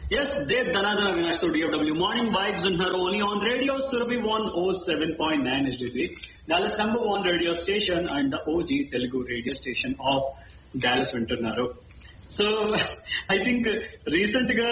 Yes, Dev Dhanadana Vinash to DFW Morning Vibes on her only on Radio Surabhi 107.9 HD3, Dallas number one radio station and the OG Telugu radio station of Dallas వింటున్నారు so I think recent గా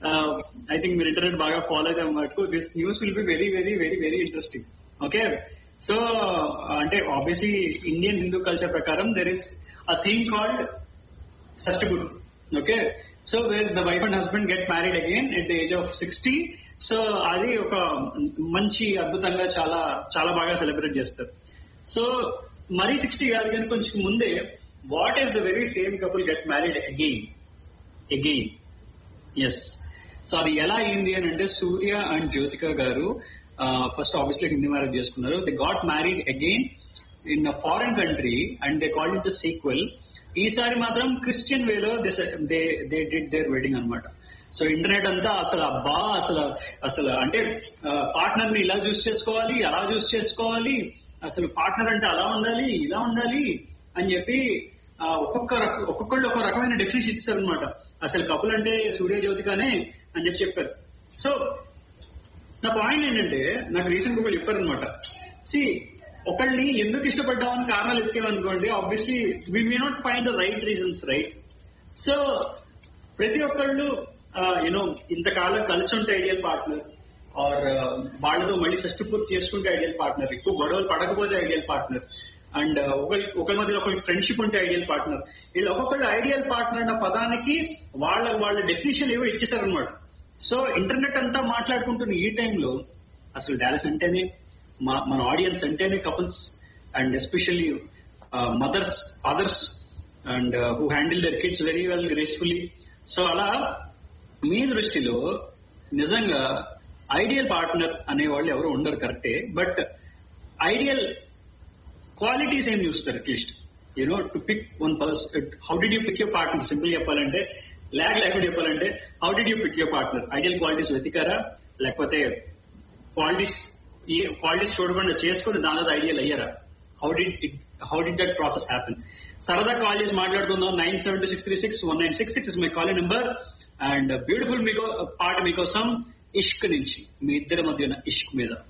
I think మీరు internet బాగా follow అయితే మటుకు this news will be very very very very interesting okay so అంటే obviously Indian Hindu culture ప్రకారం there is a thing called షష్ఠగురు okay so where the wife and husband get married again at the age of sixty so అది ఒక మంచి అద్భుతంగా చాలా చాలా బాగా సెలబ్రేట్ చేస్తారు సో మరీ సిక్స్టీ కాదు కానీ కొంచెం ముందే what is the very same couple get married again again yes so అది ఎలా అయింది అని అంటే సూర్య అండ్ జ్యోతిక గారు ఫస్ట్ ఆబ్వియస్లీ హిందీ మ్యారేజ్ చేసుకున్నారు they got married again in foreign country and they called it the sequel ఈసారి మాత్రం క్రిస్టియన్ వేలో they they did their wedding అనమాట సో ఇంటర్నెట్ అంతా అసలు అబ్బా అసలు అసలు అంటే పార్ట్నర్ ని ఇలా చూస్ చేసుకోవాలి అలా చూస్ చేసుకోవాలి అసలు పార్ట్నర్ అంటే అలా ఉండాలి ఇలా ఉండాలి అని చెప్పి ఒక్కొక్క ఒక్కొక్కళ్ళు ఒక రకమైన డెఫినేషన్ ఇచ్చారు అనమాట అసలు కపుల్ అంటే సూర్య జ్యోతికానే అని చెప్పి చెప్పారు సో నా పాయింట్ ఏంటంటే నాకు రీసెంట్ ఒకళ్ళు చెప్పారు అనమాట సి ఒకళ్ళని ఎందుకు ఇష్టపడ్డామని కారణాలు ఎత్తికేమనుకోండి obviously we may not find the right reasons right so ప్రతి ఒక్కళ్ళు యూనో ఇంతకాలం కలిసి ఉంటే ఐడియల్ పార్ట్నర్ ఆర్ వాళ్ళతో మళ్ళీ షష్టి పూర్తి చేసుకుంటే ఐడియల్ పార్ట్నర్ ఎక్కువ గొడవలు పడకపోతే ఐడియల్ పార్ట్నర్ అండ్ ఒకరి ఒకరి మధ్య ఒకరికి ఫ్రెండ్షిప్ ఉంటే ఐడియల్ పార్ట్నర్ వీళ్ళు ఒక్కొక్కళ్ళు ఐడియల్ పార్ట్నర్ అన్న పదానికి వాళ్ళ వాళ్ళ డెఫినేషన్ ఏవో ఇచ్చేసారనమాట సో ఇంటర్నెట్ అంతా మాట్లాడుకుంటున్న ఈ టైంలో అసలు డాలస్ అంటేనే మన ఆడియన్స్ అంటేనే couples and especially mothers fathers and who handle their kids very well gracefully so అలా మీ దృష్టిలో నిజంగా ఐడియల్ పార్ట్నర్ అనేవాళ్ళు ఎవరు ఉండరు కరెక్టే బట్ ఐడియల్ క్వాలిటీస్ ఏం చూస్తారు at least you know to pick one person how did you pick your partner simple చెప్పాలంటే ల్యాగ్ లేకుండా చెప్పాలంటే how did you pick your partner ideal qualities వెతికారా లేకపోతే క్వాలిటీస్ ఈ క్వాలిటీస్ చూడకుండా చేసుకుని దాని తర్వాత ఐడియల్ అయ్యారా how did how did that process happen సరదా కాల్ చేసి మాట్లాడుకుందాం nine seven two six three six one nine six six is my call number and beautiful మీకో పాట మీకోసం ఇష్క్ నుంచి మీ ఇద్దరి మధ్య ఇష్క్ మీద